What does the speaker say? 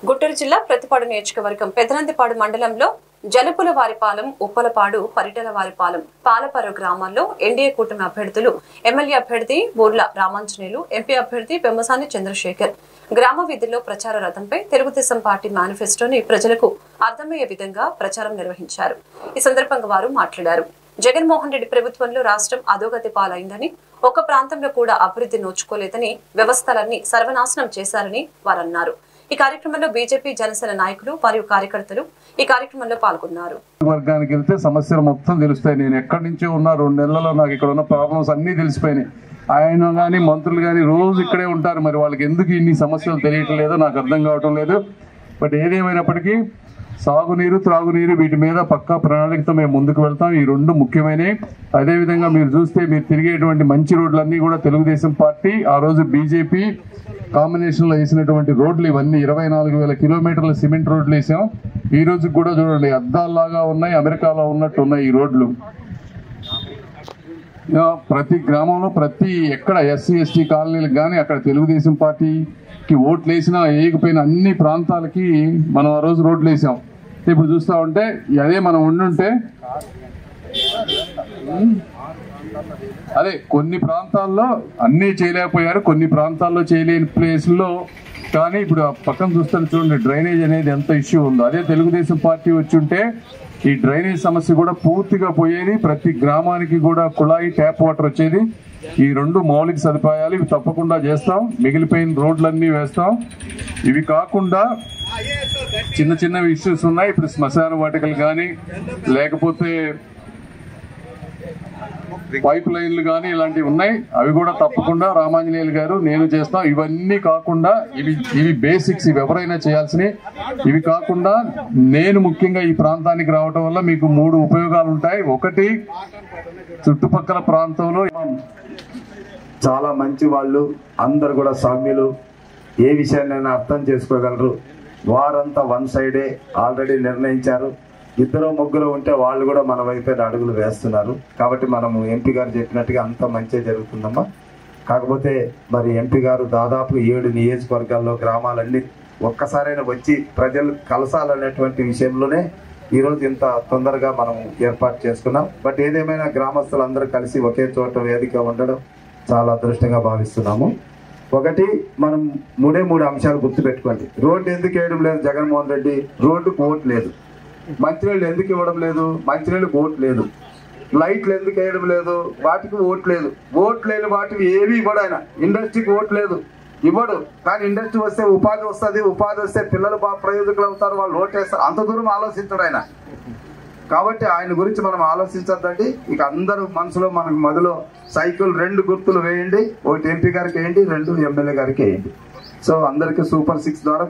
గుంటూరు జిల్లా ప్రతిపాడు నియోజకవర్గం పెదనందిపాడు మండలంలో జలపుల వారిపాలెం ఉప్పలపాడు పరిటల వారిపాలెం పాలపర్రు గ్రామాల్లో ఎన్డీఏ కూటమి అభ్యర్థులు ఎమ్మెల్యే అభ్యర్థి బోర్ల రామాంజనేయులు ఎంపీ అభ్యర్థి పెమ్మసాని చంద్రశేఖర్ గ్రామ వీధుల్లో ప్రచార రథంపై తెలుగుదేశం పార్టీ మేనిఫెస్టోని ప్రజలకు అర్థమయ్యే విధంగా ప్రచారం నిర్వహించారు ఈ సందర్భంగా వారు మాట్లాడారు జగన్మోహన్ రెడ్డి ప్రభుత్వంలో రాష్ట్రం అధోగతి పాలైందని ఒక ప్రాంతంలో కూడా అభివృద్ధి నోచుకోలేదని వ్యవస్థలన్నీ సర్వనాశనం చేశారని వారన్నారు ఈ కార్యక్రమంలో బీజేపీ జనసేన నాయకులు మరియు కార్యకర్తలు ఈ కార్యక్రమంలో పాల్గొన్నారు వర్గానికి వెళ్తే సమస్యలు మొత్తం తెలుస్తాయి నేను ఎక్కడి నుంచో ఉన్నా రెండు నెలలలో నాకు ఇక్కడ ఉన్న ప్రాబ్లమ్స్ అన్నీ తెలిసిపోయినాయి ఆయన కానీ మంత్రులు కానీ రోజు ఇక్కడే ఉంటారు మరి వాళ్ళకి ఎందుకు ఇన్ని సమస్యలు తెలియటం లేదో నాకు అర్థం కావటం లేదు బట్ ఏదేమైనప్పటికీ సాగునీరు త్రాగునీరు వీటి మీద పక్కా ప్రణాళికతో మేము ముందుకు వెళ్తాం ఈ రెండు ముఖ్యమైనవి అదేవిధంగా మీరు చూస్తే మీరు తిరిగేటువంటి మంచి రోడ్లన్నీ కూడా తెలుగుదేశం పార్టీ ఆ రోజు బీజేపీ కాంబినేషన్ లో వేసినటువంటి రోడ్లు ఇవన్నీ ఇరవై నాలుగు వేల కిలోమీటర్ల సిమెంట్ రోడ్లు వేసాం ఈ రోజు కూడా చూడండి అద్దాల్లాగా ఉన్నాయి అమెరికాలో ఉన్నట్టు ఉన్నాయి ఈ రోడ్లు ఆ, ప్రతి గ్రామంలో ప్రతి ఎక్కడ ఎస్సీ ఎస్టీ కాలనీలకు కానీ అక్కడ తెలుగుదేశం పార్టీకి ఓట్లు వేసినా వేయకపోయినా అన్ని ప్రాంతాలకి మనం ఆ రోజు రోడ్లు వేసాం ఇప్పుడు చూస్తా ఉంటే అదే మనం ఉండుంటే అదే కొన్ని ప్రాంతాల్లో అన్నీ చేయలేకపోయారు కొన్ని ప్రాంతాల్లో చేయలేని ప్లేస్లో కానీ ఇప్పుడు ఆ పక్కన చూస్తే చూడండి డ్రైనేజ్ అనేది ఎంత ఇష్యూ ఉందో అదే తెలుగుదేశం పార్టీ వచ్చి ఉంటే ఈ డ్రైనేజ్ సమస్య కూడా పూర్తిగా పోయేది ప్రతి గ్రామానికి కూడా కుళాయి ట్యాప్ వాటర్ వచ్చేది ఈ రెండు మౌలిక సదుపాయాలు ఇవి తప్పకుండా చేస్తాం మిగిలిపోయిన రోడ్లన్నీ వేస్తాం ఇవి కాకుండా చిన్న చిన్న ఇష్యూస్ ఉన్నాయి ఇప్పుడు శ్మశాన వాటికలు కానీ లేకపోతే పైప్ లైన్లు కానీ ఇలాంటివి ఉన్నాయి అవి కూడా తప్పకుండా రామాంజనేయులు గారు నేను చేస్తాం ఇవన్నీ కాకుండా ఇవి ఇవి బేసిక్స్ ఇవి ఎవరైనా చేయాల్సినవి ఇవి కాకుండా నేను ముఖ్యంగా ఈ ప్రాంతానికి రావటం వల్ల మీకు మూడు ఉపయోగాలు ఉంటాయి ఒకటి చుట్టుపక్కల ప్రాంతంలో చాలా మంచి వాళ్ళు అందరు కూడా సౌమ్యులు ఏ విషయాన్నైనా అర్థం చేసుకోగలరు వారంతా వన్ సైడే ఆల్రెడీ నిర్ణయించారు ఇద్దరు ముగ్గురు ఉంటే వాళ్ళు కూడా మన వైపే అడుగులు వేస్తున్నారు కాబట్టి మనము ఎంపీ గారు చెప్పినట్టుగా అంత మంచి జరుగుతుందమ్మా కాకపోతే మరి ఎంపీ గారు దాదాపు ఏడు నియోజకవర్గాల్లో గ్రామాలన్నీ ఒక్కసారైనా వచ్చి ప్రజలు కలసాలనేటువంటి విషయంలోనే ఈరోజు ఇంత తొందరగా మనం ఏర్పాటు చేసుకున్నాం బట్ ఏదేమైనా గ్రామస్తులందరూ కలిసి ఒకే చోట వేదిక ఉండడం చాలా అదృష్టంగా భావిస్తున్నాము ఒకటి మనం మూడే మూడు అంశాలు గుర్తుపెట్టుకోండి రోడ్డు ఎందుకు వేయడం లేదు జగన్మోహన్ రెడ్డి రోడ్డుకు ఓటు లేదు మంచినీళ్ళు ఎందుకు ఇవ్వడం లేదు మంచినీళ్ళకి ఓటు లేదు లైట్లు ఎందుకు వేయడం లేదు వాటికి ఓటు లేదు ఓటు లేని వాటికి ఏవి ఇవ్వడు ఆయన ఇండస్ట్రీకి ఓటు లేదు ఇవ్వడు కానీ ఇండస్ట్రీ వస్తే ఉపాధి వస్తుంది ఉపాధి వస్తే పిల్లలు బాగా ప్రయోజకులు అవుతారు వాళ్ళు ఓటు వేస్తారు అంత దూరం ఆలోచించడు ఆయన కాబట్టి ఆయన గురించి మనం ఆలోచించద్దండి ఇక అందరూ మనసులో మనకు మొదలు సైకిల్ రెండు గుర్తులు వేయండి ఒకటి ఎంపీ గారికి వేయండి రెండు ఎమ్మెల్యే గారికి వేయండి సో అందరికీ సూపర్ సిక్స్ ద్వారా